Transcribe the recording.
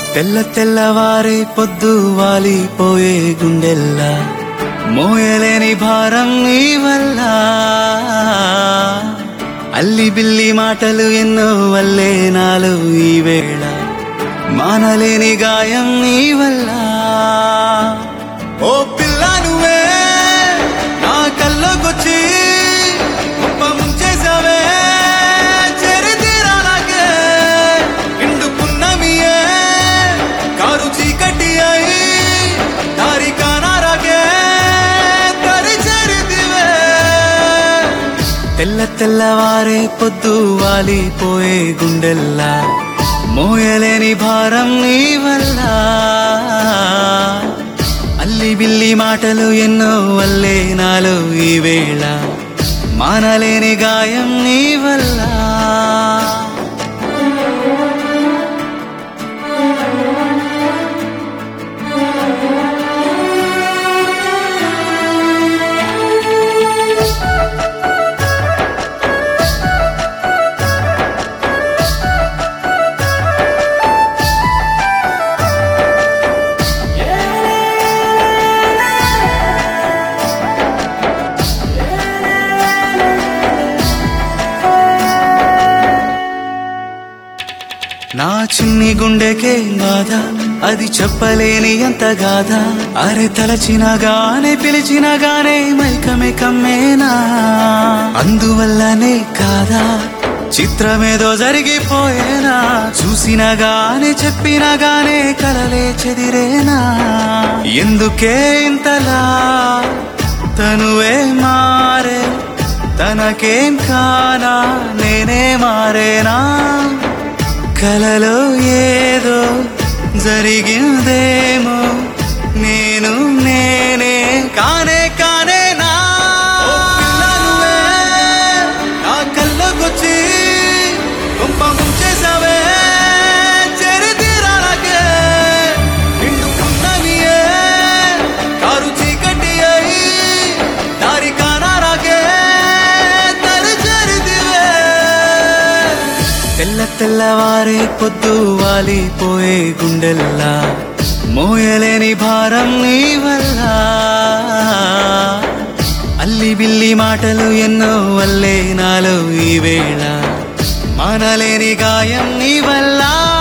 తెల్ల తెల్లవారే పొద్దు వాలిపోయే గుండెల్లా మోయలేని భారం నీ వల్ల అల్లి బిల్లి మాటలు ఎన్నో వల్లే నాలు ఈ వేళ మానలేని గాయం నీ వల్ల ఓ పిల్ల నువ్వే నా కల్లోకొచ్చి గొప్ప ముంచేసావే చరితీరాలాగే ఎండుకున్నమియే కారు చీకటి అయి దారి కానారాగే తరి చరితివే తెల్ల తెల్లవారే పొద్దు వాలిపోయే గుండెల్లా మోయలేని భారం నీ వల్ల అల్లి బిల్లి మాటలు ఎన్నో వల్లే నాలో ఈ వేళ మానలేని గాయం నీ వల్ల నా చిన్ని గుండెకే గాథ అది చెప్పలేని ఎంత గాథ అరే తలచినగానే పిలిచినగానే మైకమే కమ్మేనా అందువల్లనే కాదా చిత్రమేదో జరిగిపోయేనా చూసినగానే చెప్పినగానే కలలే చెదిరేనా ఎందుకే ఇంతలా తనువే మారే తనకేం కానా నేనే మారేనా కలలో ఏదో జరిగిందేమో నేను నేనే కానే కానే నా నా కళ్ళకొచ్చి గొప్ప ముంచేసావే చరితీరాలకే నిండుకున్నవియే కారు చీకటి అయి దారి కానారాకే తరి చరితివే తెల్ల తెల్లవారే పొద్దు వాలిపోయే గుండెల్లా మోయలేని భారం నీ వల్ల అల్లి బిల్లి మాటలు ఎన్నో వల్లే నాలో ఈ వేళ మానలేని గాయం నీ వల్ల